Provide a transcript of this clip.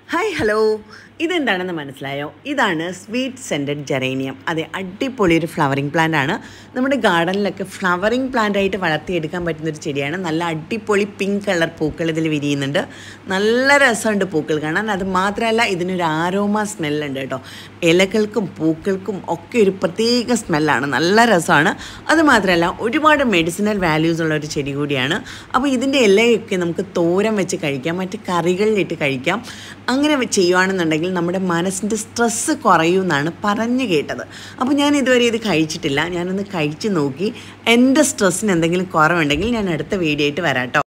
hi hello ഇതെന്താണെന്ന് മനസ്സിലായോ ഇതാണ് സ്വീറ്റ് സെൻറ്റഡ് ജെറേനിയം അതെ അടിപൊളി ഒരു ഫ്ലവറിങ് പ്ലാന്റ് ആണ് നമ്മുടെ ഗാർഡനിലൊക്കെ ഫ്ലവറിങ് പ്ലാന്റ് ആയിട്ട് വളർത്തിയെടുക്കാൻ പറ്റുന്നൊരു ചെടിയാണ് നല്ല അടിപൊളി പിങ്ക് കളർ പൂക്കൾ ഇതിൽ വിരിയുന്നുണ്ട് നല്ല രസമുണ്ട് പൂക്കൾ കാണാൻ അത് മാത്രമല്ല ഇതിനൊരു ആരോമ സ്മെല്ലുണ്ട് കേട്ടോ ഇലകൾക്കും പൂക്കൾക്കും ഒക്കെ ഒരു പ്രത്യേക സ്മെല്ലാണ് നല്ല രസമാണ് അത് മാത്രമല്ല ഒരുപാട് മെഡിസിനൽ വാല്യൂസ് ഉള്ള ഒരു ചെടി കൂടിയാണ് അപ്പോൾ ഇതിൻ്റെ ഇലയൊക്കെ നമുക്ക് തോരൻ വെച്ച് കഴിക്കാം മറ്റ് കറികളിലിട്ട് കഴിക്കാം അങ്ങനെ ചെയ്യുവാണെന്നുണ്ടെങ്കിൽ നമ്മുടെ മനസ്സിൻ്റെ സ്ട്രെസ്സ് കുറയും എന്നാണ് പറഞ്ഞു കേട്ടത് അപ്പോൾ ഞാൻ ഇതുവരെ ഇത് കഴിച്ചിട്ടില്ല ഞാനൊന്ന് കഴിച്ച് നോക്കി എൻ്റെ സ്ട്രെസ്സിന് എന്തെങ്കിലും കുറവുണ്ടെങ്കിൽ ഞാൻ അടുത്ത വീഡിയോ ആയിട്ട് വരാം കേട്ടോ